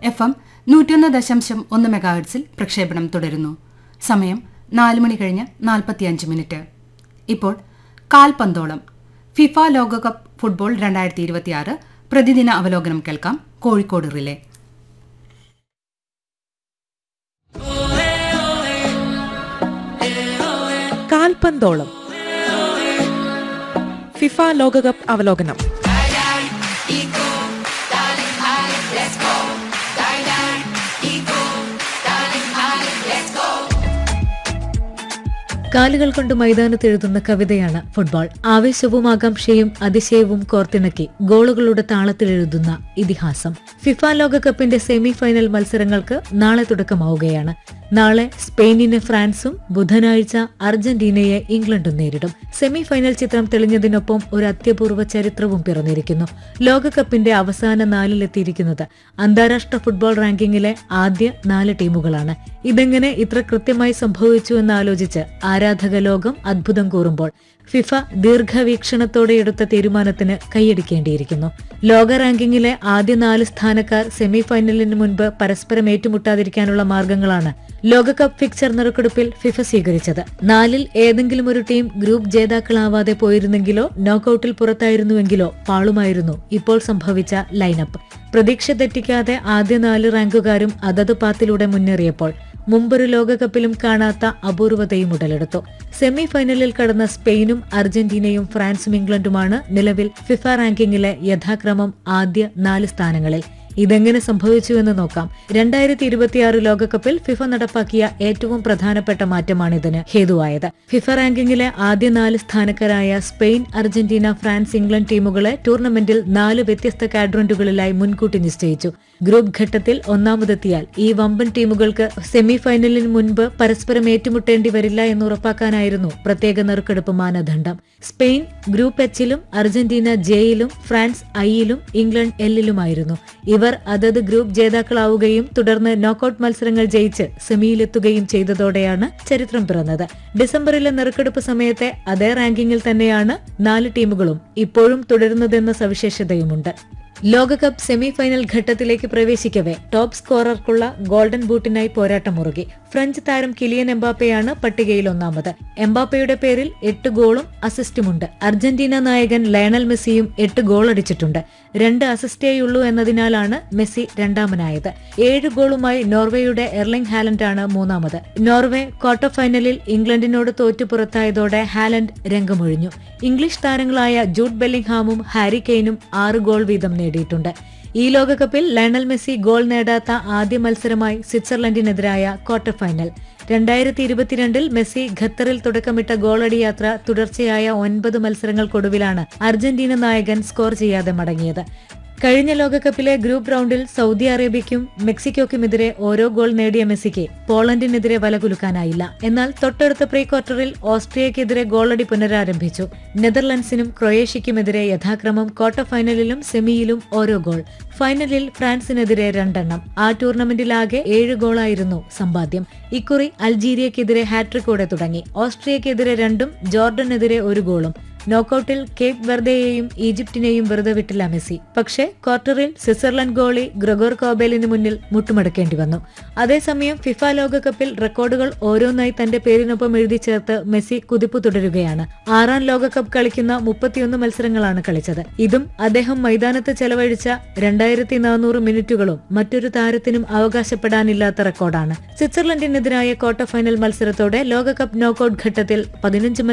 F M നൂറ്റൊന്ന് ദശാംശം ഒന്ന് മെഗാഹെർട്സിൽ പ്രക്ഷേപണം തുടരുന്നു സമയം നാല് മണി കഴിഞ്ഞ് നാൽപ്പത്തിയഞ്ച് മിനിറ്റ് ഇപ്പോൾ കാൽപന്തോളം ഫിഫ ലോകകപ്പ് ഫുട്ബോൾ രണ്ടായിരത്തി ഇരുപത്തിയാറ് പ്രതിദിന അവലോകനം കേൾക്കാം കോഴിക്കോട് റിലേ കാൽപന്തോളം ഫിഫ ലോകകപ്പ് അവലോകനം കാലുകൾ കൊണ്ട് മൈതാനത്ത് എഴുതുന്ന കവിതയാണ് ഫുട്ബോൾ ആവേശവും ആകാംക്ഷയും അതിശയവും കോർത്തിണക്കി ഗോളുകളുടെ താളത്തിൽ എഴുതുന്ന ഇതിഹാസം ഫിഫ ലോകകപ്പിന്റെ സെമി ഫൈനൽ മത്സരങ്ങൾക്ക് നാളെ തുടക്കമാവുകയാണ് നാളെ സ്പെയിനിന് ഫ്രാൻസും ബുധനാഴ്ച അർജന്റീനയെ ഇംഗ്ലണ്ടും നേരിടും സെമി ഫൈനൽ ചിത്രം തെളിഞ്ഞതിനൊപ്പം ഒരു അത്യപൂർവ ചരിത്രവും പിറന്നിരിക്കുന്നു ലോകകപ്പിന്റെ അവസാന നാലിലെത്തിയിരിക്കുന്നത് അന്താരാഷ്ട്ര ഫുട്ബോൾ റാങ്കിങ്ങിലെ ആദ്യ നാല് ടീമുകളാണ് ഇതെങ്ങനെ ഇത്ര കൃത്യമായി സംഭവിച്ചു എന്ന് ആലോചിച്ച് ആരാധക ലോകം അത്ഭുതം കൂറുമ്പോൾ ഫിഫ ദീർഘവീക്ഷണത്തോടെ എടുത്ത തീരുമാനത്തിന് കൈയടിക്കേണ്ടിയിരിക്കുന്നു ലോക റാങ്കിങ്ങിലെ ആദ്യ നാല് സ്ഥാനക്കാർ സെമി ഫൈനലിന് മുൻപ് പരസ്പരം ഏറ്റുമുട്ടാതിരിക്കാനുള്ള മാർഗങ്ങളാണ് ലോകകപ്പ് ഫിക്ചർ നറുക്കെടുപ്പിൽ ഫിഫ സ്വീകരിച്ചത് നാലിൽ ഏതെങ്കിലും ഒരു ടീം ഗ്രൂപ്പ് ജേതാക്കളാവാതെ പോയിരുന്നെങ്കിലോ നോക്കൌട്ടിൽ പുറത്തായിരുന്നുവെങ്കിലോ പാളുമായിരുന്നു ഇപ്പോൾ സംഭവിച്ച ലൈനപ്പ് പ്രതീക്ഷ തെറ്റിക്കാതെ ആദ്യ നാല് റാങ്കുകാരും അതത് പാത്തിലൂടെ മുന്നേറിയപ്പോൾ മുമ്പൊരു ലോകകപ്പിലും കാണാത്ത അപൂർവതയും ഉടലെടുത്തു സെമി ഫൈനലിൽ കടന്ന സ്പെയിനും അർജന്റീനയും ഫ്രാൻസും ഇംഗ്ലണ്ടുമാണ് നിലവിൽ ഫിഫ റാങ്കിങ്ങിലെ യഥാക്രമം ആദ്യ നാല് സ്ഥാനങ്ങളിൽ ഇതെങ്ങനെ സംഭവിച്ചുവെന്ന് നോക്കാം രണ്ടായിരത്തി ഇരുപത്തിയാറ് ലോകകപ്പിൽ ഫിഫ നടപ്പാക്കിയ ഏറ്റവും പ്രധാനപ്പെട്ട മാറ്റമാണിതിന് ഹേതുവായത് ഫിഫ റാങ്കിങ്ങിലെ ആദ്യ നാല് സ്ഥാനക്കാരായ സ്പെയിൻ അർജന്റീന ഫ്രാൻസ് ഇംഗ്ലണ്ട് ടീമുകളെ ടൂർണമെന്റിൽ നാല് വ്യത്യസ്ത കാഡ്രന്റുകളിലായി മുൻകൂട്ടി നിശ്ചയിച്ചു ഗ്രൂപ്പ് ഘട്ടത്തിൽ ഒന്നാമതെത്തിയാൽ ഈ വമ്പൻ ടീമുകൾക്ക് സെമി ഫൈനലിന് മുൻപ് പരസ്പരം ഏറ്റുമുട്ടേണ്ടി വരില്ല എന്ന് ഉറപ്പാക്കാനായിരുന്നു പ്രത്യേക നറുക്കെടുപ്പ് മാനദണ്ഡം സ്പെയിൻ ഗ്രൂപ്പ് എച്ചിലും അർജന്റീന ജെയിലും ഫ്രാൻസ് ഐയിലും ഇംഗ്ലണ്ട് എല്ലിലുമായിരുന്നു ഇവർ അതത് ഗ്രൂപ്പ് ജേതാക്കളാവുകയും തുടർന്ന് നോക്കൌട്ട് മത്സരങ്ങൾ ജയിച്ച് സെമിയിലെത്തുകയും ചെയ്തതോടെയാണ് ചരിത്രം പിറന്നത് ഡിസംബറിലെ നറുക്കെടുപ്പ് സമയത്തെ അതേ റാങ്കിങ്ങിൽ തന്നെയാണ് നാല് ടീമുകളും ഇപ്പോഴും തുടരുന്നതെന്ന സവിശേഷതയുമുണ്ട് ലോകകപ്പ് സെമി ഫൈനൽ ഘട്ടത്തിലേക്ക് പ്രവേശിക്കവേ ടോപ്പ് സ്കോറർക്കുള്ള ഗോൾഡൻ ബൂട്ടിനായി പോരാട്ടമുറുകി ഫ്രഞ്ച് താരം കിലിയൻ എംബാപ്പയാണ് പട്ടികയിൽ ഒന്നാമത് എംബാപ്പയുടെ പേരിൽ എട്ട് ഗോളും അസിസ്റ്റുമുണ്ട് അർജന്റീന നായകൻ ലയണൽ മെസ്സിയും എട്ട് ഗോൾ അടിച്ചിട്ടുണ്ട് രണ്ട് അസിസ്റ്റേയുള്ളൂ എന്നതിനാലാണ് മെസ്സി രണ്ടാമനായത് ഏഴ് ഗോളുമായി നോർവേയുടെ എർലിംഗ് ഹാലൻഡാണ് മൂന്നാമത് നോർവേ ക്വാർട്ടർ ഫൈനലിൽ ഇംഗ്ലണ്ടിനോട് തോറ്റു പുറത്തായതോടെ ഹാലൻഡ് രംഗമൊഴിഞ്ഞു ഇംഗ്ലീഷ് താരങ്ങളായ ജൂഡ് ബെല്ലിംഗ്ഹാമും ഹാരി കെയ്നും ആറ് ഗോൾ വീതം നേടിയിട്ടുണ്ട് ഈ ലോകകപ്പിൽ ലയണൽ മെസ്സി ഗോൾ നേടാത്ത ആദ്യ മത്സരമായി സ്വിറ്റ്സർലൻഡിനെതിരായ ക്വാർട്ടർ ഫൈനൽ രണ്ടായിരത്തി ഇരുപത്തിരണ്ടിൽ മെസ്സി ഖത്തറിൽ തുടക്കമിട്ട ഗോളടി യാത്ര തുടർച്ചയായ ഒൻപത് മത്സരങ്ങൾക്കൊടുവിലാണ് അർജന്റീന നായകൻ സ്കോർ ചെയ്യാതെ മടങ്ങിയത് കഴിഞ്ഞ ലോകകപ്പിലെ ഗ്രൂപ്പ് റൗണ്ടിൽ സൗദി അറേബ്യയ്ക്കും മെക്സിക്കോയ്ക്കുമെതിരെ ഓരോ ഗോൾ നേടിയ മെസ്സിക്ക് പോളണ്ടിനെതിരെ വലകുലുക്കാനായില്ല എന്നാൽ തൊട്ടടുത്ത പ്രീ ക്വാർട്ടറിൽ ഓസ്ട്രിയയ്ക്കെതിരെ ഗോളടി പുനരാരംഭിച്ചു നെതർലൻഡ്സിനും ക്രൊയേഷ്യയ്ക്കുമെതിരെ യഥാക്രമം ക്വാർട്ടർ ഫൈനലിലും സെമിയിലും ഓരോ ഗോൾ ഫൈനലിൽ ഫ്രാൻസിനെതിരെ രണ്ടെണ്ണം ആ ടൂർണമെന്റിലാകെ ഏഴ് ഗോളായിരുന്നു സമ്പാദ്യം ഇക്കുറി അൾജീരിയക്കെതിരെ ഹാട്രിക്കോടെ തുടങ്ങി ഓസ്ട്രിയക്കെതിരെ രണ്ടും ജോർഡനെതിരെ ഒരു ഗോളും നോക്കൌട്ടിൽ കേപ്പ് വെർദയെയും ഈജിപ്തിനെയും വെറുതെ വിട്ടില്ല മെസ്സി പക്ഷേ ക്വാർട്ടറിൽ സ്വിറ്റ്സർലൻഡ് ഗോളി ഗ്രഗോർ കോബേലിന് മുന്നിൽ മുട്ടുമടക്കേണ്ടി വന്നു അതേസമയം ഫിഫ ലോകകപ്പിൽ റെക്കോർഡുകൾ ഓരോന്നായി തന്റെ പേരിനൊപ്പം എഴുതി ചേർത്ത് മെസ്സി കുതിപ്പ് തുടരുകയാണ് ആറാം ലോകകപ്പ് കളിക്കുന്ന മുപ്പത്തിയൊന്ന് മത്സരങ്ങളാണ് കളിച്ചത് ഇതും അദ്ദേഹം മൈതാനത്ത് ചെലവഴിച്ച രണ്ടായിരത്തി നാനൂറ് മിനിറ്റുകളും മറ്റൊരു താരത്തിനും അവകാശപ്പെടാനില്ലാത്ത റെക്കോർഡാണ് സ്വിറ്റ്സർലൻഡിനെതിരായ ക്വാർട്ടർ ഫൈനൽ മത്സരത്തോടെ ലോകകപ്പ് നോക്കൌട്ട് ഘട്ടത്തിൽ പതിനഞ്ച്